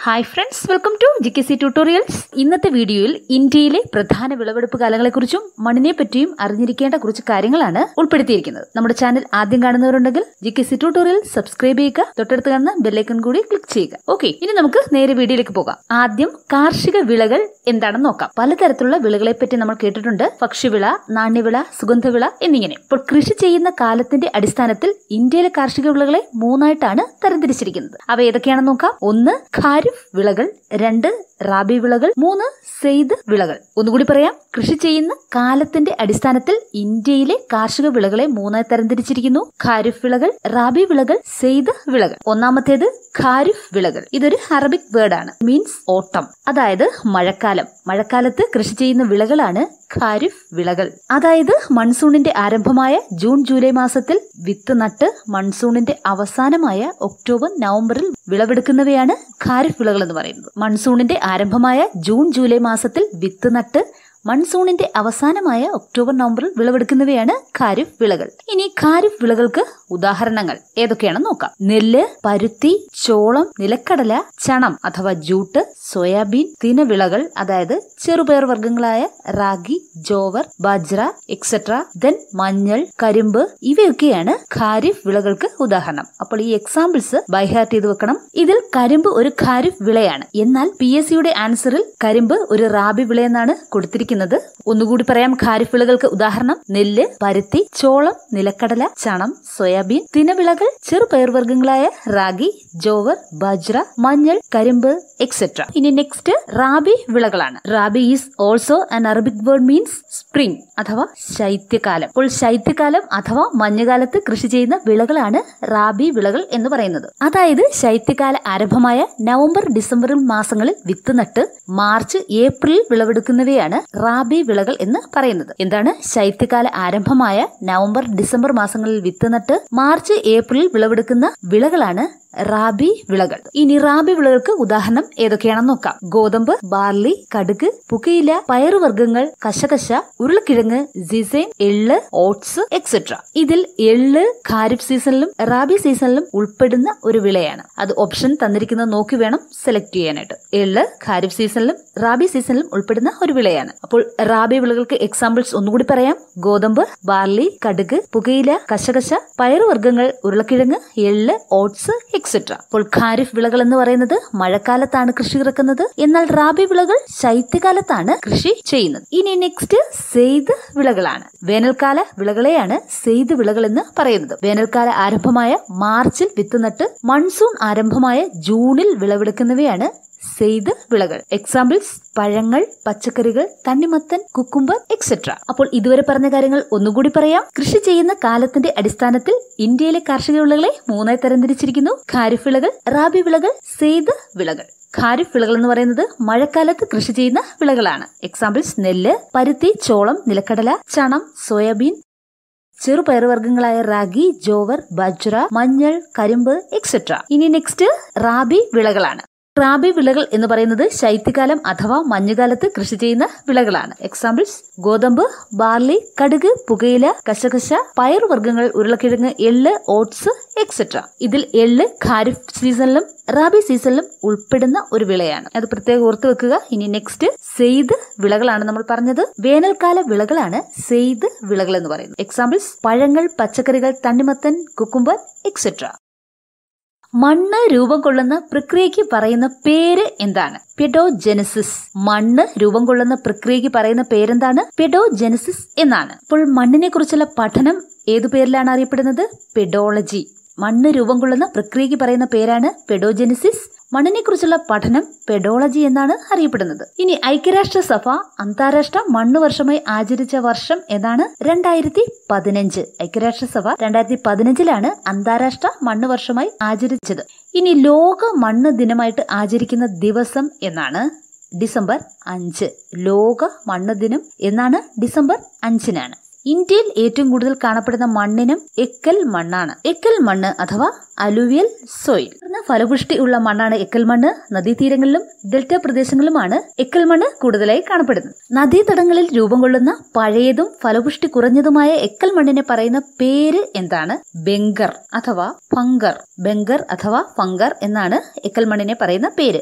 hi friends welcome to G K C tutorials ഇന്നത്തെ വീഡിയോയിൽ ഇന്ത്യയിലെ പ്രധാന വിളവെടുപ്പ് കാലങ്ങളെക്കുറിച്ചും മണ്ണിനെ പറ്റിയും അറിഞ്ഞിരിക്കേണ്ട കുറച്ച് കാര്യങ്ങളാണ് ഉൾപ്പെടുത്തിയിരിക്കുന്നത് നമ്മുടെ ചാനൽ ആദ്യം കാണുന്നവരുണ്ടെങ്കിൽ G K C tutorial subscribe ചെയ്യുക തൊട്ടടുത്ത് കാണുന്ന ബെല്ലൈക്കൺ കൂടി ക്ലിക്ക് ചെയ്യുക ഓക്കെ ഇനി നമുക്ക് നേരെ വീഡിയോയിലേക്ക് പോകാം ആദ്യം കാർഷിക വിളകൾ എന്താണെന്ന് നോക്കാം പലതരത്തിലുള്ള വിളകളെ പറ്റി നമ്മൾ കേട്ടിട്ടുണ്ട് ഭക്ഷ്യവിള നാണ്യവിള സുഗന്ധവിള എന്നിങ്ങനെ ഇപ്പോൾ കൃഷി ചെയ്യുന്ന കാലത്തിന്റെ അടിസ്ഥാനത്തിൽ ഇന്ത്യയിലെ കാർഷിക വിളകളെ മൂന്നായിട്ടാണ് തരംതിരിച്ചിരിക്കുന്നത് അവ ഏതൊക്കെയാണെന്ന് നോക്കാം ഒന്ന് ഖാരിഫ് വിളകൾ രണ്ട് റാബി വിളകൾ മൂന്ന് സെയ്ദ് വിളകൾ ഒന്നുകൂടി പറയാം കൃഷി ചെയ്യുന്ന കാലത്തിന്റെ അടിസ്ഥാനത്തിൽ ഇന്ത്യയിലെ കാർഷിക വിളകളെ മൂന്നായി തരംതിരിച്ചിരിക്കുന്നു ഖാരിഫ് വിളകൾ റാബി വിളകൾ സെയ്ദ് വിളകൾ ഒന്നാമത്തേത് ഖാരിഫ് വിളകൾ ഇതൊരു അറബിക് വേർഡാണ് മീൻസ് ഓട്ടം അതായത് മഴക്കാലം മഴക്കാലത്ത് കൃഷി ചെയ്യുന്ന വിളകളാണ് ഖാരിഫ് വിളകൾ അതായത് മൺസൂണിന്റെ ആരംഭമായ ജൂൺ ജൂലൈ മാസത്തിൽ വിത്ത് നട്ട് മൺസൂണിന്റെ അവസാനമായ ഒക്ടോബർ നവംബറിൽ വിളവെടുക്കുന്നവയാണ് ഖാരിഫ് വിളകൾ എന്ന് പറയുന്നത് മൺസൂണിന്റെ ആരംഭമായ ജൂൺ ജൂലൈ മാസത്തിൽ വിത്ത് നട്ട് മൺസൂണിന്റെ അവസാനമായ ഒക്ടോബർ നവംബറിൽ വിളവെടുക്കുന്നവയാണ് ഖാരിഫ് വിളകൾ ഇനി ഖാരിഫ് വിളകൾക്ക് ഉദാഹരണങ്ങൾ ഏതൊക്കെയാണെന്ന് നോക്കാം നെല്ല് പരുത്തി ചോളം നിലക്കടല ചണം അഥവാ ജൂട്ട് സോയാബീൻ തിനവിളകൾ അതായത് ചെറുപയർ വർഗ്ഗങ്ങളായ റാഗി ജോവർ ബജ്ര എക്സെട്ര ദെൻ മഞ്ഞൾ കരിമ്പ് ഇവയൊക്കെയാണ് ഖാരിഫ് വിളകൾക്ക് ഉദാഹരണം അപ്പോൾ ഈ എക്സാമ്പിൾസ് ബൈഹാർട്ട് ചെയ്ത് വെക്കണം ഇതിൽ കരിമ്പ് ഒരു ഖാരിഫ് വിളയാണ് എന്നാൽ പി എസ് സിയുടെ ആൻസറിൽ കരിമ്പ് ഒരു റാബി വിളയെന്നാണ് കൊടുത്തിരിക്കുന്നത് ഒന്നുകൂടി പറയാം ഖാരിഫ് വിളകൾക്ക് ഉദാഹരണം നെല്ല് പരുത്തി ചോളം നിലക്കടല ചണം സോയാബീൻ തിനവിളകൾ ചെറുപയർ വർഗ്ഗങ്ങളായ റാഗി ജോവർ ബജ്ര മഞ്ഞൾ കരിമ്പ് എക്സെട്ര ഇനി നെക്സ്റ്റ് റാബി വിളകളാണ് rabi is also an Arabic word means spring അഥവാ ശൈത്യകാലം അപ്പോൾ ശൈത്യകാലം അഥവാ മഞ്ഞുകാലത്ത് കൃഷി ചെയ്യുന്ന വിളകളാണ് റാബി വിളകൾ എന്ന് പറയുന്നത് അതായത് ശൈത്യകാല ആരംഭമായ നവംബർ ഡിസംബർ മാസങ്ങളിൽ വിത്ത് നട്ട് മാർച്ച് ഏപ്രിൽ വിളവെടുക്കുന്നവയാണ് റാബി വിളകൾ എന്ന് പറയുന്നത് എന്താണ് ശൈത്യകാല ആരംഭമായ നവംബർ ഡിസംബർ മാസങ്ങളിൽ വിത്ത് നട്ട് മാർച്ച് ഏപ്രിൽ വിളവെടുക്കുന്ന വിളകളാണ് റാബി വിളകൾ ഇനി റാബി വിളകൾക്ക് ഉദാഹരണം ഏതൊക്കെയാണെന്ന് നോക്കാം ഗോതമ്പ് ബാർലി കടുക് പുകയില പയറുവർഗ്ഗങ്ങൾ കശകശ ഉരുളക്കിഴങ്ങ് സിസൈൻ എള്ള് ഓട്സ് എക്സെട്ര ഇതിൽ എള്ള് ഖാരിഫ് സീസണിലും റാബി സീസണിലും ഉൾപ്പെടുന്ന ഒരു വിളയാണ് അത് ഓപ്ഷൻ തന്നിരിക്കുന്നത് നോക്കി വേണം സെലക്ട് ചെയ്യാനായിട്ട് എള്ള് ഖാരിഫ് സീസണിലും റാബി സീസണിലും ഉൾപ്പെടുന്ന ഒരു വിളയാണ് അപ്പോൾ റാബി വിളകൾക്ക് എക്സാമ്പിൾസ് ഒന്നുകൂടി പറയാം ഗോതമ്പ് ബാർലി കടുക് പുകയില കശകശ പയറുവർഗ്ഗങ്ങൾ ഉരുളക്കിഴങ്ങ് എള്ള് ഓട്സ് എക്സെട്ര അപ്പോൾ ഖാരിഫ് വിളകൾ എന്ന് പറയുന്നത് മഴക്കാലത്താണ് കൃഷി ഇറക്കുന്നത് എന്നാൽ റാബി വിളകൾ ശൈത്യകാലത്താണ് കൃഷി ചെയ്യുന്നത് ഇനി നെക്സ്റ്റ് സെയ്ത് വിളകളാണ് വേനൽക്കാല വിളകളെയാണ് സെയ്ത് വിളകൾ എന്ന് പറയുന്നത് വേനൽക്കാല ആരംഭമായ മാർച്ചിൽ വിത്ത് നട്ട് മൺസൂൺ ആരംഭമായ ജൂണിൽ വിളവെടുക്കുന്നവയാണ് സെയ്ത് വിളകൾ എക്സാമ്പിൾസ് പഴങ്ങൾ പച്ചക്കറികൾ തണ്ണിമത്തൻ കുക്കുംബർ എക്സെട്ര അപ്പോൾ ഇതുവരെ പറഞ്ഞ കാര്യങ്ങൾ ഒന്നുകൂടി പറയാം കൃഷി ചെയ്യുന്ന കാലത്തിന്റെ അടിസ്ഥാനത്തിൽ ഇന്ത്യയിലെ കാർഷിക വിളകളെ മൂന്നായി തരംതിരിച്ചിരിക്കുന്നു ഖാരിഫ് വിളകൾ റാബി വിളകൾ സെയ്ത് വിളകൾ ഖാരിഫ് വിളകൾ എന്ന് പറയുന്നത് മഴക്കാലത്ത് കൃഷി ചെയ്യുന്ന വിളകളാണ് എക്സാമ്പിൾസ് നെല്ല് പരുത്തി ചോളം നിലക്കടല ചണം സോയാബീൻ ചെറുപയറുവർഗ്ഗങ്ങളായ റാഗി ജോവർ ബജ്ര മഞ്ഞൾ കരിമ്പ് എക്സെട്ര ഇനി നെക്സ്റ്റ് റാബി വിളകളാണ് റാബി വിളകൾ എന്ന് പറയുന്നത് ശൈത്യകാലം അഥവാ മഞ്ഞുകാലത്ത് കൃഷി ചെയ്യുന്ന വിളകളാണ് എക്സാമ്പിൾസ് ഗോതമ്പ് ബാർലി കടുക് പുകയില കശകശ പയറുവർഗ്ഗങ്ങൾ ഉരുളക്കിഴങ്ങ് എള്ള് ഓട്സ് എക്സെട്ര ഇതിൽ എള്ള് ഖാരിഫ് സീസണിലും റാബി സീസണിലും ഉൾപ്പെടുന്ന ഒരു വിളയാണ് അത് പ്രത്യേകം ഓർത്തു വെക്കുക ഇനി നെക്സ്റ്റ് സെയ്ദ് വിളകളാണ് നമ്മൾ പറഞ്ഞത് വേനൽക്കാല വിളകളാണ് സെയ്ദ് വിളകൾ എന്ന് പറയുന്നത് എക്സാമ്പിൾസ് പഴങ്ങൾ പച്ചക്കറികൾ തണ്ണിമത്തൻ കുക്കുംബർ എക്സെട്ര മണ്ണ് രൂപം കൊള്ളുന്ന പ്രക്രിയയ്ക്ക് പറയുന്ന പേര് എന്താണ് പെഡോജെനസിസ് മണ്ണ് രൂപം കൊള്ളുന്ന പ്രക്രിയയ്ക്ക് പറയുന്ന പേരെന്താണ് പെഡോജെനസിസ് എന്നാണ് അപ്പോൾ മണ്ണിനെ കുറിച്ചുള്ള പഠനം ഏതു പേരിലാണ് അറിയപ്പെടുന്നത് പെഡോളജി മണ്ണ് രൂപം കൊള്ളുന്ന പ്രക്രിയയ്ക്ക് പറയുന്ന പേരാണ് പെഡോജെനിസിസ് മണ്ണിനെ കുറിച്ചുള്ള പഠനം പെഡോളജി എന്നാണ് അറിയപ്പെടുന്നത് ഇനി ഐക്യരാഷ്ട്ര സഭ അന്താരാഷ്ട്ര മണ്ണ് വർഷമായി ആചരിച്ച വർഷം ഏതാണ് രണ്ടായിരത്തി പതിനഞ്ച് ഐക്യരാഷ്ട്ര സഭ രണ്ടായിരത്തി പതിനഞ്ചിലാണ് അന്താരാഷ്ട്ര മണ്ണ് വർഷമായി ആചരിച്ചത് ഇനി ലോക മണ്ണ് ദിനമായിട്ട് ആചരിക്കുന്ന ദിവസം എന്നാണ് ഡിസംബർ അഞ്ച് ലോക മണ്ണ് ദിനം എന്നാണ് ഡിസംബർ അഞ്ചിനാണ് ഇന്ത്യയിൽ ഏറ്റവും കൂടുതൽ കാണപ്പെടുന്ന മണ്ണിനും എക്കൽ മണ്ണാണ് എക്കൽ മണ്ണ് അഥവാ അലുവിയൽ സോയിൽ ഫലപുഷ്ടി ഉള്ള മണ്ണാണ് എക്കൽ മണ്ണ് നദീതീരങ്ങളിലും ഡെൽറ്റ പ്രദേശങ്ങളിലുമാണ് എക്കൽ മണ്ണ് കൂടുതലായി കാണപ്പെടുന്നത് നദീതടങ്ങളിൽ രൂപം കൊള്ളുന്ന പഴയതും ഫലപുഷ്ടി കുറഞ്ഞതുമായ എക്കൽ മണ്ണിനെ പറയുന്ന പേര് എന്താണ് ബെങ്കർ അഥവാ ഫങ്കർ ബെങ്കർ അഥവാ ഫങ്കർ എന്നാണ് എക്കൽ മണ്ണിനെ പറയുന്ന പേര്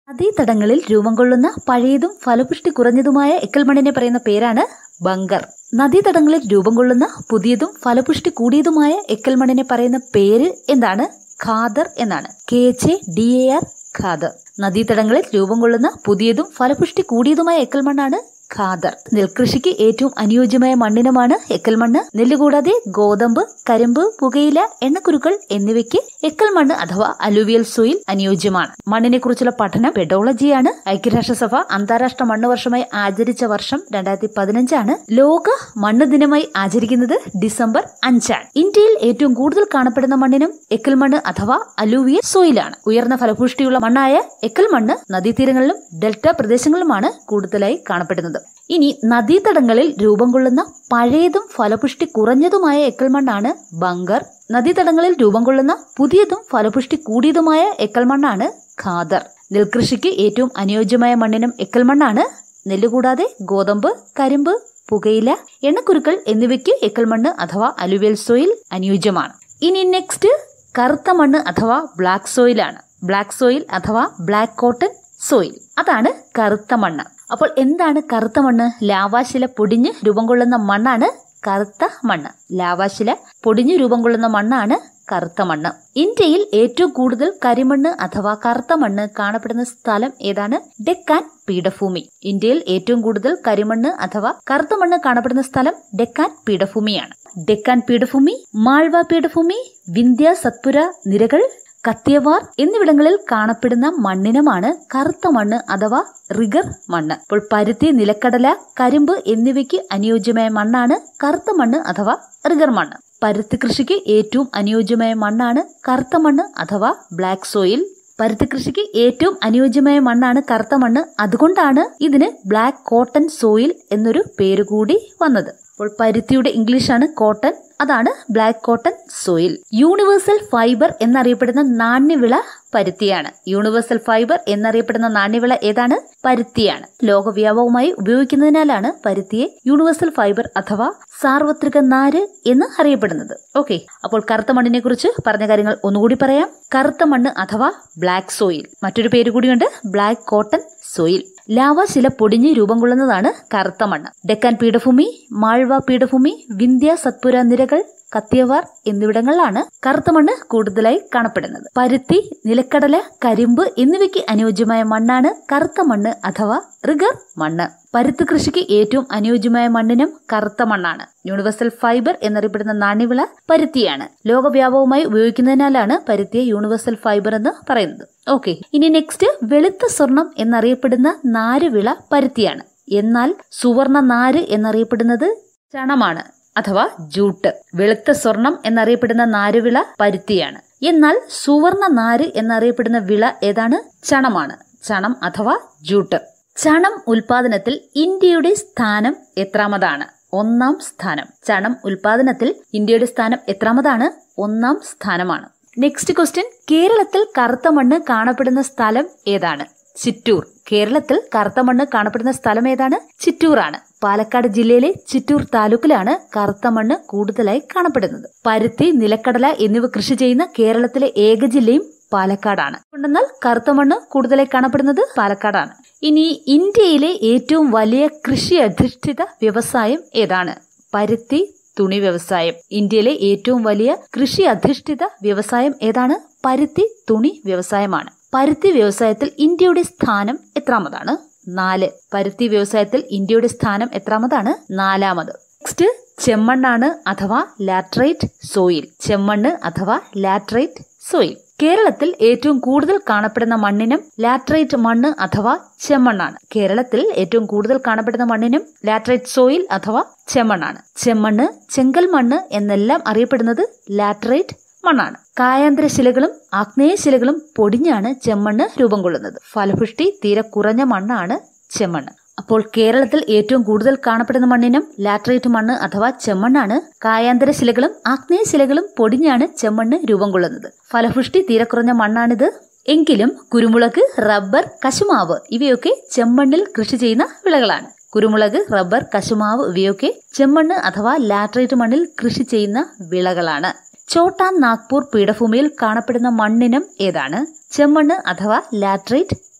നദീതടങ്ങളിൽ രൂപം കൊള്ളുന്ന പഴയതും ഫലപുഷ്ടി കുറഞ്ഞതുമായ എക്കൽമണ്ണിനെ പറയുന്ന പേരാണ് ബങ്കർ നദീതടങ്ങളിൽ രൂപം കൊള്ളുന്ന പുതിയതും ഫലപുഷ്ടി കൂടിയതുമായ എക്കൽമണ്ണിനെ പറയുന്ന പേര് എന്താണ് ഖാദർ എന്നാണ് K H A D A R khadar നദീതടങ്ങളിൽ രൂപം കൊള്ളുന്ന പുതിയതും ഫലപുഷ്ടി കൂടിയതുമായ എക്കൽമണ്ണാണ് ഖാദർ നെൽകൃഷിക്ക് ഏറ്റവും അനുയോജ്യമായ മണ്ണിനമാണ് എക്കൽ മണ്ണ് നെല്ല് കൂടാതെ ഗോതമ്പ് കരിമ്പ് പുകയില എണ്ണക്കുരുക്കൾ എന്നിവയ്ക്ക് എക്കൽ മണ്ണ് അഥവാ അലൂവിയൽ സോയിൽ അനുയോജ്യമാണ് മണ്ണിനെ കുറിച്ചുള്ള പഠനം പെഡോളജിയാണ് ഐക്യരാഷ്ട്രസഭ അന്താരാഷ്ട്ര മണ്ണ് വർഷമായി ആചരിച്ച വർഷം രണ്ടായിരത്തി പതിനഞ്ചാണ് ലോക മണ്ണ് ദിനമായി ആചരിക്കുന്നത് ഡിസംബർ അഞ്ചാണ് ഇന്ത്യയിൽ ഏറ്റവും കൂടുതൽ കാണപ്പെടുന്ന മണ്ണിനും എക്കൽ മണ്ണ് അഥവാ അലൂവിയൽ സോയിലാണ് ഉയർന്ന ഫലപുഷ്ടിയുള്ള മണ്ണായ എക്കൽ മണ്ണ് നദീതീരങ്ങളിലും ഡെൽറ്റ പ്രദേശങ്ങളിലുമാണ് കൂടുതലായി കാണപ്പെടുന്നത് ഇനി നദീതടങ്ങളിൽ രൂപം കൊള്ളുന്ന പഴയതും ഫലപുഷ്ടി കുറഞ്ഞതുമായ എക്കൽ മണ്ണാണ് ബങ്കർ നദീതടങ്ങളിൽ രൂപം കൊള്ളുന്ന പുതിയതും ഫലപുഷ്ടി കൂടിയതുമായ എക്കൽ മണ്ണാണ് ഖാദർ നെൽകൃഷിക്ക് ഏറ്റവും അനുയോജ്യമായ മണ്ണിനും എക്കൽ മണ്ണാണ് നെല്ല് കൂടാതെ ഗോതമ്പ് കരിമ്പ് പുകയില എണ്ണക്കുരുക്കൾ എന്നിവയ്ക്ക് എക്കൽ മണ്ണ് അഥവാ അലുവിയൽ സോയിൽ അനുയോജ്യമാണ് ഇനി നെക്സ്റ്റ് കറുത്ത മണ്ണ് അഥവാ ബ്ലാക്ക് സോയിലാണ് ബ്ലാക്ക് സോയിൽ അഥവാ ബ്ലാക്ക് കോട്ടൺ സോയിൽ അതാണ് കറുത്ത മണ്ണ് അപ്പോൾ എന്താണ് കറുത്ത മണ്ണ് ലാവാശില പൊടിഞ്ഞ് രൂപം കൊള്ളുന്ന മണ്ണാണ് കറുത്ത മണ്ണ് ലാവാശില പൊടിഞ്ഞ് രൂപം കൊള്ളുന്ന മണ്ണാണ് കറുത്ത മണ്ണ് ഇന്ത്യയിൽ ഏറ്റവും കൂടുതൽ കരിമണ്ണ് അഥവാ കറുത്ത മണ്ണ് കാണപ്പെടുന്ന സ്ഥലം ഏതാണ് ഡെക്കാൻ പീഠഭൂമി ഇന്ത്യയിൽ ഏറ്റവും കൂടുതൽ കരിമണ്ണ് അഥവാ കറുത്ത മണ്ണ് കാണപ്പെടുന്ന സ്ഥലം ഡെക്കാൻ പീഠഭൂമിയാണ് ഡെക്കാൻ പീഠഭൂമി മാൾവ പീഠഭൂമി വിന്ധ്യ സത്പുര നിരകൾ കത്തിയവാർ എന്നിവിടങ്ങളിൽ കാണപ്പെടുന്ന മണ്ണിനമാണ് കറുത്ത മണ്ണ് അഥവാ റിഗർ മണ്ണ് അപ്പോൾ പരുത്തി നിലക്കടല കരിമ്പ് എന്നിവയ്ക്ക് അനുയോജ്യമായ മണ്ണാണ് കറുത്ത മണ്ണ് അഥവാ റിഗർ മണ്ണ് പരുത്തി കൃഷിക്ക് ഏറ്റവും അനുയോജ്യമായ മണ്ണാണ് കറുത്ത മണ്ണ് അഥവാ ബ്ലാക്ക് സോയിൽ പരുത്തി കൃഷിക്ക് ഏറ്റവും അനുയോജ്യമായ മണ്ണാണ് കറുത്ത മണ്ണ് അതുകൊണ്ടാണ് ഇതിന് ബ്ലാക്ക് കോട്ടൺ സോയിൽ എന്നൊരു പേര് കൂടി വന്നത് അപ്പോൾ പരുത്തിയുടെ ഇംഗ്ലീഷാണ് കോട്ടൺ അതാണ് black cotton soil universal fibre എന്നറിയപ്പെടുന്ന നാണ്യവിള പരുത്തിയാണ് യൂണിവേഴ്സൽ ഫൈബർ എന്നറിയപ്പെടുന്ന നാണ്യവിള ഏതാണ് പരുത്തിയാണ് ലോകവ്യാപകമായി ഉപയോഗിക്കുന്നതിനാലാണ് പരുത്തിയെ യൂണിവേഴ്സൽ ഫൈബർ അഥവാ സാർവത്രിക നാര് എന്ന് അറിയപ്പെടുന്നത് ഓക്കെ അപ്പോൾ കറുത്ത മണ്ണിനെ കുറിച്ച് പറഞ്ഞ കാര്യങ്ങൾ ഒന്നുകൂടി പറയാം കറുത്ത മണ്ണ് അഥവാ ബ്ലാക്ക് സോയിൽ മറ്റൊരു പേര് കൂടിയുണ്ട് ബ്ലാക്ക് കോട്ടൺ സോയിൽ ലാവാശില പൊടിഞ്ഞ് രൂപം കൊള്ളുന്നതാണ് കറുത്ത മണ്ണ് ഡെക്കാൻ പീഠഭൂമി മാൾവ പീഠഭൂമി വിന്ധ്യ സത്പുര നിരകൾ കത്തിയവാർ എന്നിവിടങ്ങളിലാണ് കറുത്ത മണ്ണ് കൂടുതലായി കാണപ്പെടുന്നത് പരുത്തി നിലക്കടല കരിമ്പ് എന്നിവയ്ക്ക് അനുയോജ്യമായ മണ്ണാണ് കറുത്ത മണ്ണ് അഥവാ റിഗർ മണ്ണ് പരുത്തി കൃഷിക്ക് ഏറ്റവും അനുയോജ്യമായ മണ്ണിനും കറുത്ത മണ്ണാണ് യൂണിവേഴ്സൽ ഫൈബർ എന്നറിയപ്പെടുന്ന നാണ്യവിള പരുത്തിയാണ് ലോകവ്യാപകമായി ഉപയോഗിക്കുന്നതിനാലാണ് പരുത്തിയെ യൂണിവേഴ്സൽ ഫൈബർ എന്ന് പറയുന്നത് ഓക്കെ ഇനി നെക്സ്റ്റ് വെളുത്ത സ്വർണം എന്നറിയപ്പെടുന്ന നാരുവിള പരുത്തിയാണ് എന്നാൽ സുവർണ നാര് എന്നറിയപ്പെടുന്നത് ചണമാണ് അഥവാ ജൂട്ട് വെളുത്ത സ്വർണം എന്നറിയപ്പെടുന്ന നാരുവിള പരുത്തിയാണ് എന്നാൽ സുവർണ നാര് എന്നറിയപ്പെടുന്ന വിള ഏതാണ് ചണമാണ് ചണം അഥവാ ജൂട്ട് ചണം ഉൽപാദനത്തിൽ ഇന്ത്യയുടെ സ്ഥാനം എത്രാമതാണ് ഒന്നാം സ്ഥാനം ചണം ഉൽപാദനത്തിൽ ഇന്ത്യയുടെ സ്ഥാനം എത്രാമതാണ് ഒന്നാം സ്ഥാനമാണ് നെക്സ്റ്റ് ക്വസ്റ്റ്യൻ കേരളത്തിൽ കറുത്ത മണ്ണ് കാണപ്പെടുന്ന സ്ഥലം ഏതാണ് ചിറ്റൂർ കേരളത്തിൽ കറുത്ത മണ്ണ് കാണപ്പെടുന്ന സ്ഥലം ഏതാണ് ചിറ്റൂറാണ് പാലക്കാട് ജില്ലയിലെ ചിറ്റൂർ താലൂക്കിലാണ് കറുത്ത മണ്ണ് കൂടുതലായി കാണപ്പെടുന്നത് പരുത്തി നിലക്കടല എന്നിവ കൃഷി ചെയ്യുന്ന കേരളത്തിലെ ഏക ജില്ലയും പാലക്കാടാണ് എന്നാൽ കറുത്ത മണ്ണ് കൂടുതലായി കാണപ്പെടുന്നത് പാലക്കാടാണ് ഇനി ഇന്ത്യയിലെ ഏറ്റവും വലിയ കൃഷി അധിഷ്ഠിത വ്യവസായം ഏതാണ് പരുത്തി തുണി വ്യവസായം ഇന്ത്യയിലെ ഏറ്റവും വലിയ കൃഷി അധിഷ്ഠിത വ്യവസായം ഏതാണ് പരുത്തി തുണി വ്യവസായമാണ് പരുത്തി വ്യവസായത്തിൽ ഇന്ത്യയുടെ സ്ഥാനം എത്രാമതാണ് നാല് പരുത്തി വ്യവസായത്തിൽ ഇന്ത്യയുടെ സ്ഥാനം എത്രാമതാണ് നാലാമത് നെക്സ്റ്റ് ചെമ്മണ്ണാണ് അഥവാ ലാട്രൈറ്റ് സോയിൽ ചെമ്മണ്ണ് അഥവാ ലാട്രൈറ്റ് സോയിൽ കേരളത്തിൽ ഏറ്റവും കൂടുതൽ കാണപ്പെടുന്ന മണ്ണിനും ലാട്രൈറ്റ് മണ്ണ് അഥവാ ചെമ്മണ്ണാണ് കേരളത്തിൽ ഏറ്റവും കൂടുതൽ കാണപ്പെടുന്ന മണ്ണിനും ലാട്രൈറ്റ് സോയിൽ അഥവാ ചെമ്മണ്ണാണ് ചെമ്മണ്ണ് ചെങ്കൽ മണ്ണ് എന്നെല്ലാം അറിയപ്പെടുന്നത് ലാട്രൈറ്റ് മണ്ണാണ് കായാന്തര ശിലകളും ആഗ്നേയ ശിലകളും പൊടിഞ്ഞാണ് ചെമ്മണ്ണ് രൂപം കൊള്ളുന്നത് ഫലപുഷ്ടി തീരെ കുറഞ്ഞ മണ്ണാണ് ചെമ്മണ്ണ് അപ്പോൾ കേരളത്തിൽ ഏറ്റവും കൂടുതൽ കാണപ്പെടുന്ന മണ്ണിനും ലാട്രൈറ്റ് മണ്ണ് അഥവാ ചെമ്മണ്ണാണ് കായാന്തര ശിലകളും ആഗ്നേയ ശിലകളും പൊടിഞ്ഞാണ് ചെമ്മണ്ണ് രൂപം കൊള്ളുന്നത് ഫലപുഷ്ടി തീരെ കുറഞ്ഞ മണ്ണാണിത് എങ്കിലും കുരുമുളക് റബ്ബർ കശുമാവ് ഇവയൊക്കെ ചെമ്മണ്ണിൽ കൃഷി ചെയ്യുന്ന വിളകളാണ് കുരുമുളക് റബ്ബർ കശുമാവ് ഇവയൊക്കെ ചെമ്മണ്ണ് അഥവാ ലാട്രൈറ്റ് മണ്ണിൽ കൃഷി ചെയ്യുന്ന വിളകളാണ് ചോട്ടാൻ നാഗ്പൂർ പീഠഭൂമിയിൽ കാണപ്പെടുന്ന മണ്ണിനം ഏതാണ് ചെമ്മണ്ണ് അഥവാ ലാട്രൈറ്റ്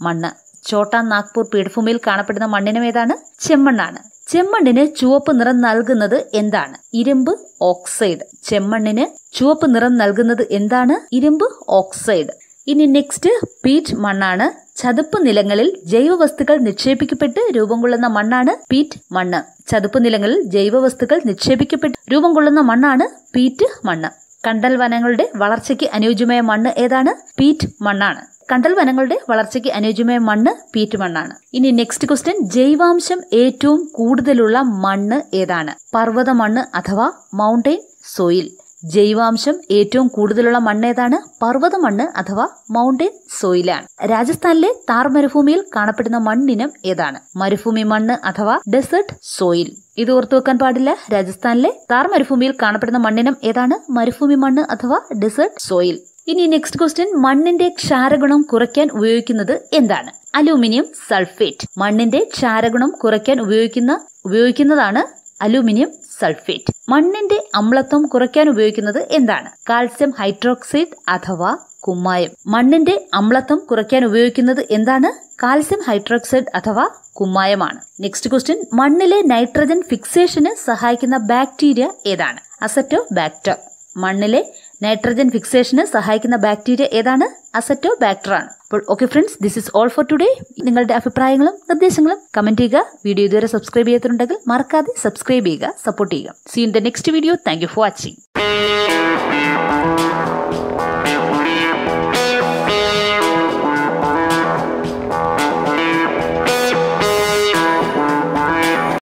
മണ്ണ് ചോട്ടാ നാഗ്പൂർ പീഠഭൂമിയിൽ കാണപ്പെടുന്ന മണ്ണിനം ഏതാണ് ചെമ്മണ്ണാണ് ചെമ്മണ്ണിന് ചുവപ്പ് നിറം നൽകുന്നത് എന്താണ് ഇരുമ്പ് ഓക്സൈഡ് ചെമ്മണ്ണിന് ചുവപ്പ് നിറം നൽകുന്നത് എന്താണ് ഇരുമ്പ് ഓക്സൈഡ് ഇനി നെക്സ്റ്റ് പീറ്റ് മണ്ണാണ് ചതുപ്പ് നിലങ്ങളിൽ ജൈവവസ്തുക്കൾ നിക്ഷേപിക്കപ്പെട്ട് രൂപം കൊള്ളുന്ന മണ്ണാണ് പീറ്റ് മണ്ണ് ചതുപ്പ് നിലങ്ങളിൽ ജൈവവസ്തുക്കൾ നിക്ഷേപിക്കപ്പെട്ട് രൂപം കൊള്ളുന്ന മണ്ണാണ് പീറ്റ് മണ്ണ് കണ്ടൽ വനങ്ങളുടെ വളർച്ചയ്ക്ക് അനുയോജ്യമായ മണ്ണ് ഏതാണ് പീറ്റ് മണ്ണാണ് കണ്ടൽ വനങ്ങളുടെ വളർച്ചയ്ക്ക് അനുയോജ്യമായ മണ്ണ് പീറ്റ് മണ്ണാണ് ഇനി നെക്സ്റ്റ് ക്വസ്റ്റ്യൻ ജൈവാംശം ഏറ്റവും കൂടുതലുള്ള മണ്ണ് ഏതാണ് പർവ്വത മണ്ണ് അഥവാ മൗണ്ടെയിൻ സോയിൽ ജൈവാംശം ഏറ്റവും കൂടുതലുള്ള മണ്ണ് ഏതാണ് പർവ്വത മണ്ണ് അഥവാ മൗണ്ടെയിൻ സോയിലാണ് രാജസ്ഥാനിലെ താർ മരുഭൂമിയിൽ കാണപ്പെടുന്ന മണ്ണിനം ഏതാണ് മരുഭൂമി മണ്ണ് അഥവാ ഡെസേർട്ട് സോയിൽ ഇത് ഓർത്തു വെക്കാൻ പാടില്ല രാജസ്ഥാനിലെ താർ മരുഭൂമിയിൽ കാണപ്പെടുന്ന മണ്ണിനം ഏതാണ് മരുഭൂമി മണ്ണ് അഥവാ ഡെസേർട്ട് സോയിൽ ഇനി നെക്സ്റ്റ് ക്വസ്റ്റ്യൻ മണ്ണിന്റെ ക്ഷാരഗുണം കുറയ്ക്കാൻ ഉപയോഗിക്കുന്നത് എന്താണ് അലൂമിനിയം സൾഫേറ്റ് മണ്ണിന്റെ ക്ഷാരഗുണം കുറയ്ക്കാൻ ഉപയോഗിക്കുന്ന ഉപയോഗിക്കുന്നതാണ് അലൂമിനിയം സൾഫേറ്റ് മണ്ണിന്റെ അമ്ലത്വം കുറയ്ക്കാൻ ഉപയോഗിക്കുന്നത് എന്താണ് കാൽസ്യം ഹൈഡ്രോക്സൈഡ് അഥവാ കുമ്മായം മണ്ണിന്റെ അമ്ലത്വം കുറയ്ക്കാൻ ഉപയോഗിക്കുന്നത് എന്താണ് കാൽസ്യം ഹൈഡ്രോക്സൈഡ് അഥവാ കുമ്മായമാണ് നെക്സ്റ്റ് ക്വസ്റ്റ്യൻ മണ്ണിലെ നൈട്രജൻ ഫിക്സേഷന് സഹായിക്കുന്ന ബാക്ടീരിയ ഏതാണ് അസറ്റോ ബാക്ടർ മണ്ണിലെ നൈട്രജൻ ഫിക്സേഷന് സഹായിക്കുന്ന ബാക്ടീരിയ ഏതാണ് അസറ്റോ ബാക്ടർ ആണ് അപ്പോൾ okay friends this is all for today നിങ്ങളുടെ അഭിപ്രായങ്ങളും നിർദ്ദേശങ്ങളും കമന്റ് ചെയ്യുക വീഡിയോ ഇതുവരെ സബ്സ്ക്രൈബ് ചെയ്തിട്ടുണ്ടെങ്കിൽ മറക്കാതെ സബ്സ്ക്രൈബ് ചെയ്യുക സപ്പോർട്ട് ചെയ്യുക seen the next video thank you for watching